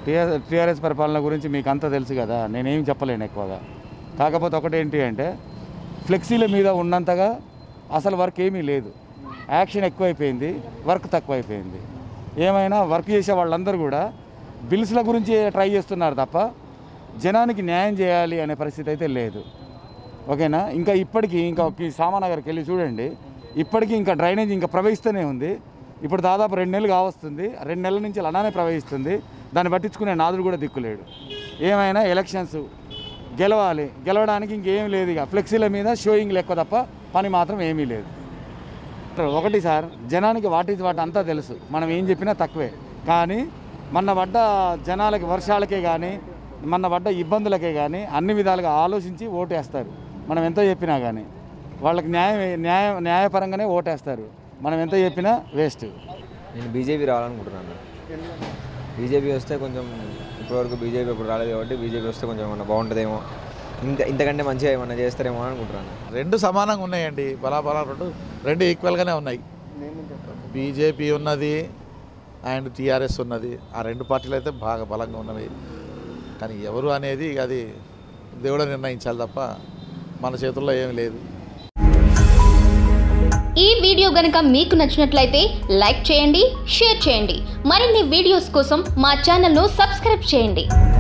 TR TRS పరిపాలన గురించి మీకు అంతా తెలుసు కదా నేనేం చెప్పలేను ఎక్కువగా కాకపోతే ఒకటేంటి అంటే ఫ్లెక్సీల మీద ఉన్నంతగా అసలు వర్క్ ఏమీ లేదు యాక్షన్ ఎక్కువైపోయింది వర్క్ తక్కువైపోయింది ఏమైనా వర్క్ చేసే వాళ్ళందరూ కూడా బిల్స్ల గురించి ట్రై చేస్తున్నారు తప్ప జనానికి న్యాయం చేయాలి అనే పరిస్థితి అయితే లేదు ఓకేనా ఇంకా ఇప్పటికీ ఇంకా ఈ సామానగర్కి వెళ్ళి చూడండి ఇప్పటికీ ఇంకా డ్రైనేజ్ ఇంకా ప్రవహిస్తూనే ఉంది ఇప్పుడు దాదాపు రెండు నెలలు కావస్తుంది రెండు నెలల నుంచి అలానే ప్రవహిస్తుంది దాన్ని పట్టించుకునే నాదుడు కూడా దిక్కులేడు ఏమైనా ఎలక్షన్స్ గెలవాలి గెలవడానికి ఇంకేం లేదు ఇక ఫ్లెక్సీల మీద షోయింగ్ ఎక్కువ తప్ప పని మాత్రం ఏమీ లేదు ఒకటి సార్ జనానికి వాటి వాటి అంతా తెలుసు మనం ఏం చెప్పినా తక్కువే కానీ మొన్న పడ్డ జనాలకి వర్షాలకే కానీ మొన్న పడ్డ ఇబ్బందులకే కానీ అన్ని విధాలుగా ఆలోచించి ఓటేస్తారు మనం ఎంత చెప్పినా కానీ వాళ్ళకి న్యాయం న్యాయ న్యాయపరంగానే ఓటేస్తారు మనం ఎంత చెప్పినా వేస్ట్ నేను బీజేపీ రావాలనుకుంటున్నాను బీజేపీ వస్తే కొంచెం ఇప్పటివరకు బీజేపీ ఇప్పుడు రాలేదు కాబట్టి బీజేపీ వస్తే కొంచెం ఏమన్నా బాగుంటుందేమో ఇంత ఇంతకంటే మంచిగా ఏమన్నా చేస్తారేమో అని అనుకుంటున్నాను రెండు సమానంగా ఉన్నాయండి బలాబలా రెండు రెండు ఈక్వల్గానే ఉన్నాయి బీజేపీ ఉన్నది అండ్ టీఆర్ఎస్ ఉన్నది ఆ రెండు పార్టీలు అయితే బాగా బలంగా ఉన్నవి కానీ ఎవరు అనేది ఇక అది దేవుడే నిర్ణయించాలి తప్ప మన చేతుల్లో ఏమీ లేదు ఈ వీడియో గనుక మీకు నచ్చినట్లయితే లైక్ చేయండి షేర్ చేయండి మరిన్ని వీడియోస్ కోసం మా ఛానల్ను సబ్స్క్రైబ్ చేయండి